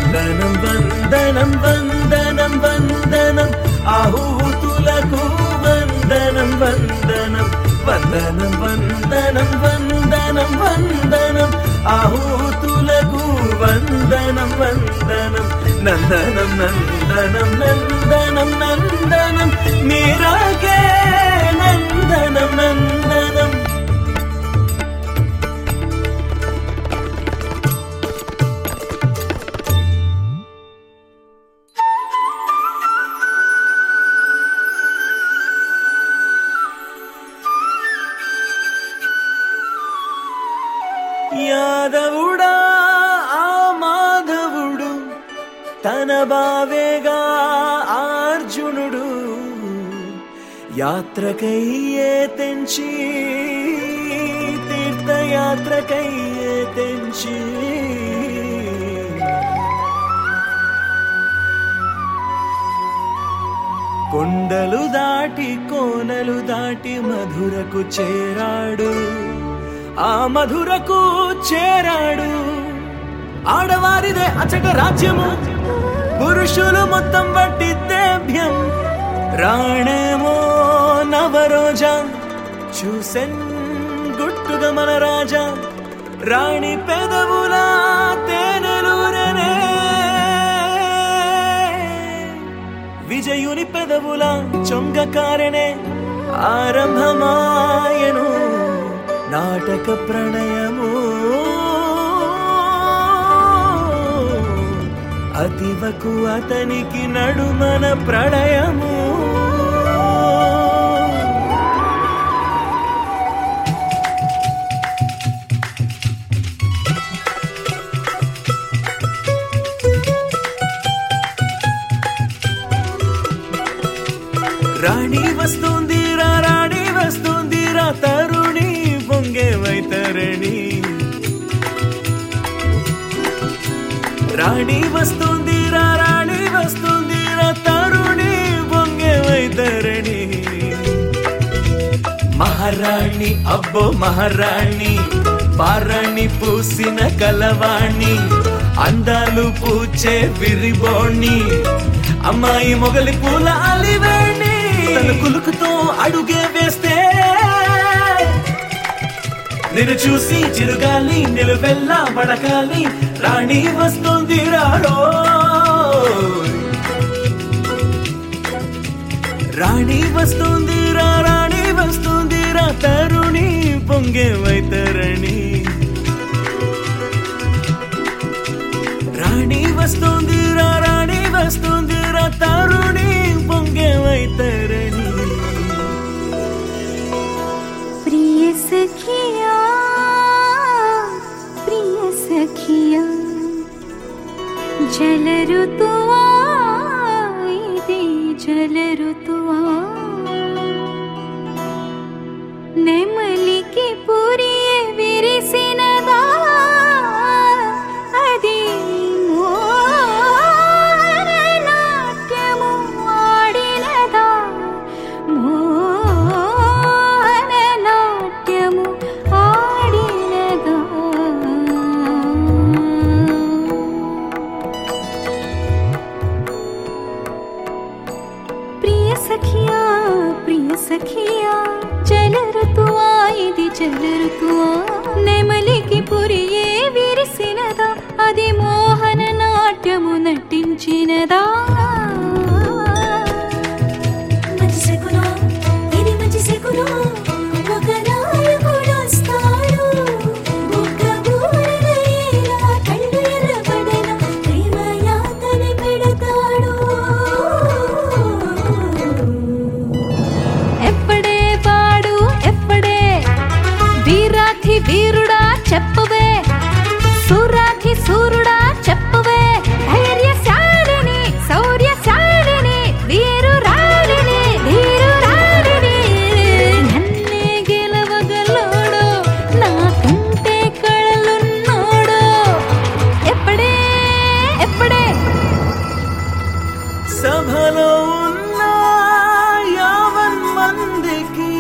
వందనం వందనం వందనం వందనం ఆహూతులకు వందనం వందనం వందనం వందనం వందనం వందనం ఆహూతులకు వందనం వందనం నందనం నందనం నందనం నందనం మీరాకే నందనం నందనం యాదవుడా ఆ మాధవుడు తన బావేగా అర్జునుడు యాత్రకయ్యే తెంచి తీర్థయాత్రకయ్యే తెంచి కొండలు దాటి కోనలు దాటి మధురకు చేరాడు ఆ మధురకు చేరాడు ఆడవారిదే అచట రాజ్యము పురుషులు మొత్తం వట్టి దేభ్యం రాణేమో నవరోజా చూసెన్ గుట్టుగా మన రాజా రాణి పెదవుల తేనెలూరనే విజయుని పెదవుల చొంగకారనే ఆరంభమాయను నాటక ప్రణయము అతివకు అతనికి నడుమన ప్రణయము రాణి వస్తుంది రా రాణి వస్తుంది రా తరుణి పొంగే వైతరణి రాణి వస్తుంది రా రాణి వస్తుంది రా తరుణి పొంగే వైతరణి మహారాణి అబ్బో మహారాణి పారాణి పూసిన కలవాణి అందాలు పూచే విరిబోణి అమ్మాయి మొగలి పూల అలివేణి తన కులుకుతో అడుగే వేస్తే నిన్ను చూసి చిరుగాలి నిలువెల్లా వడకాలి రాణి వస్తుంది రాడో రాణి వస్తుంది రా రాణి వస్తుంది రా తరుణి పొంగే వైతరణి రాణి వస్తుంది రా రాణి వస్తుంది రా తరుణి పొంగే వైతరణి प्रिय सखिया प्रिय सखिया जल ऋतुआ इति जल ऋतुआ నెమలికి పురియ విరిసినదా అది మోహన నాట్యము ఆడినదా మోహన నాట్యము ఆడినదా ప్రియ సఖియా ప్రియ సఖియా జల ఋతువా ఇది జల ఋతువా నెమలికి పురియే విరిసినదా అది మోహన నాట్యము నటించినదా మంచి శకునం ఇది మంచి శకునం ఒక నాయకుడు వస్తాడు బుగ్గ బూరెలయ్యేలా కళ్ళు ఎర్రబడేలా ప్రేమ యాతన పెడతాడు ఎప్పుడే వాడు ఎప్పుడే వీరాధి వీరుడా చెప్పవే సూరాధి సూరుడా చెప్పవే ధైర్యశాలిని శౌర్యశాలిని వీరు రాలిని వీరు రాలిని నన్నే గెలవగలోడు నాకంటే కళలున్నోడు ఎప్పుడే ఎప్పుడే సభలో ఉన్న యావన్ మందికి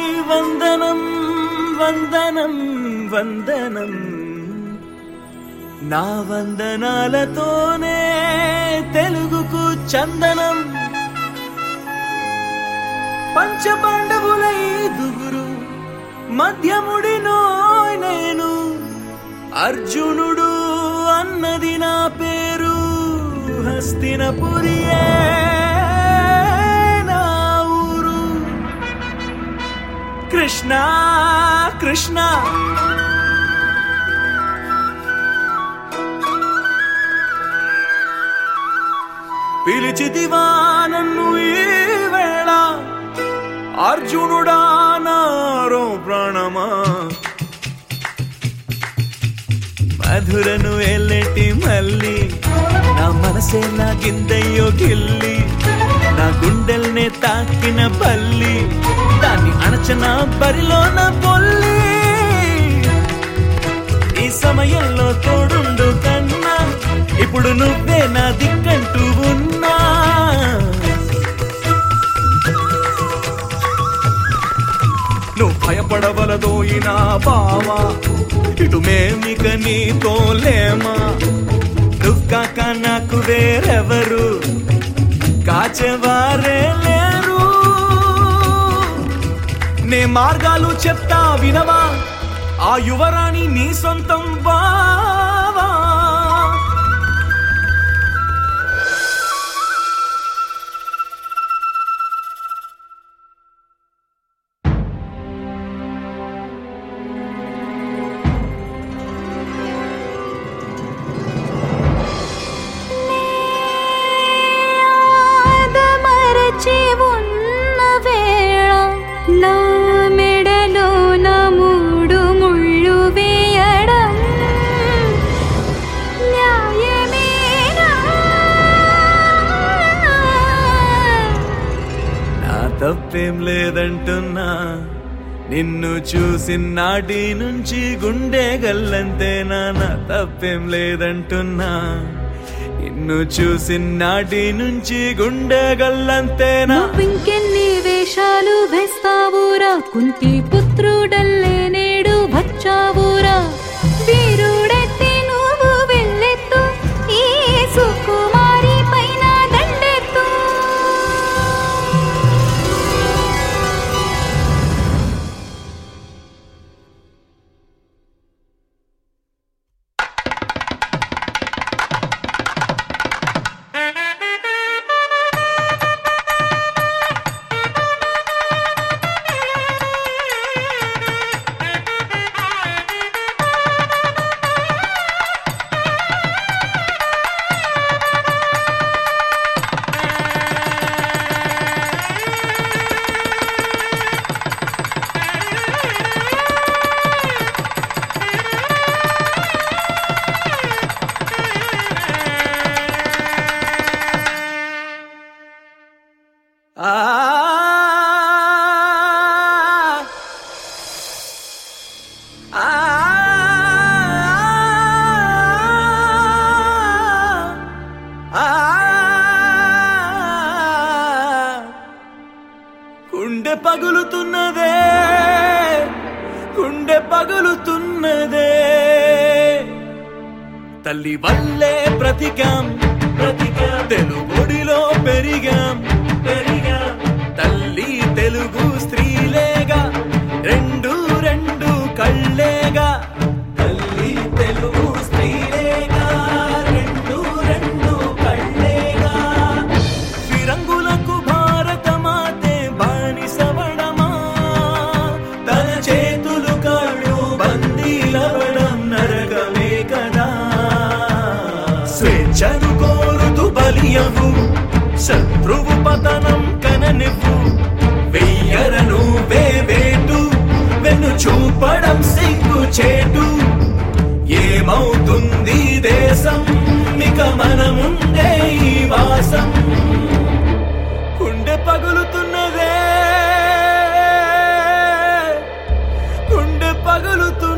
వందనం వందనం వందనం నా వందనాలతోనే తెలుగుకు చందనం పంచపాండవుల ఐదుగురు మధ్యముడినో నేను అర్జునుడు అన్నది నా పేరు హస్తినపురియే నా ఊరు కృష్ణ కృష్ణ పిలిచితివా నన్ను ఈ వేళ అర్జునుడా నారో ప్రాణమా మధురను ఎల్లెట్టి మళ్ళీ నా మనసే లాగిందయ్యో గిల్లి నా గుండెల్నే తాకిన పల్లి దాన్ని అణచన బరిలోన పొల్లి ఈ సమయంలో తోడుండు కన్నా ఇప్పుడు నువ్వే నా దిక్కంటూ ఉన్నా నువ్వు భయపడవలదోయినా బావా ఇటు మేమిక నీతో లేమా నువ్వు కాక నాకు వేరెవరు కాచెవారే లేరు నే మార్గాలు చెప్తా వినవా ఆ యువరాణి నీ సొంతం బావా ఆదమరచి ఉన్న వేళ నా మెడలో నా మూడు ముళ్ళు వేయడం న్యాయమేనా నా తప్పేం లేదంటున్నా నిన్ను చూసినాటి నుంచి గుండె గల్లంతేనా నా తప్పేం లేదంటున్నా నిన్ను చూసినాటి నుంచి గుండె గల్లంతేనా నువ్వింకెన్ని వేషాలు వేస్తావురా కుంతి పుత్రుడల్లే నేడు వచ్చావురా వీరుడెత్తి నువ్వు వెళ్ళెత్తు ఈ సుకుమారి పైన దండెత్తు ఆ ఆ గుండె పగులుతున్నదే గుండె పగులుతున్నదే తల్లి వల్లే బ్రతికాం బ్రతికాం తెలుగుడిలో పెరిగాం పెరిగాం తల్లి తెలుగు స్త్రీలేగా రెండు రెండు కళ్ళేగా తల్లి తెలుగు స్త్రీలేగా రెండు రెండు కళ్ళేగా ఫిరంగులకు భారత మాతే బానిసవడమా తన చేతులు కాళ్ళు బందీలవడం నరకమే కదా స్వేచ్ఛను కోరుతూ బలియవు శత్రువు పతనం కననివ్వు వెయ్యరను వేవేటు వెన్ను చూపడం సిగ్గు చేటు ఏమవుతుంది దేశం ఇక మనముండే ఈ వాసం గుండె పగులుతున్నదే గుండె పగులుతున్నదే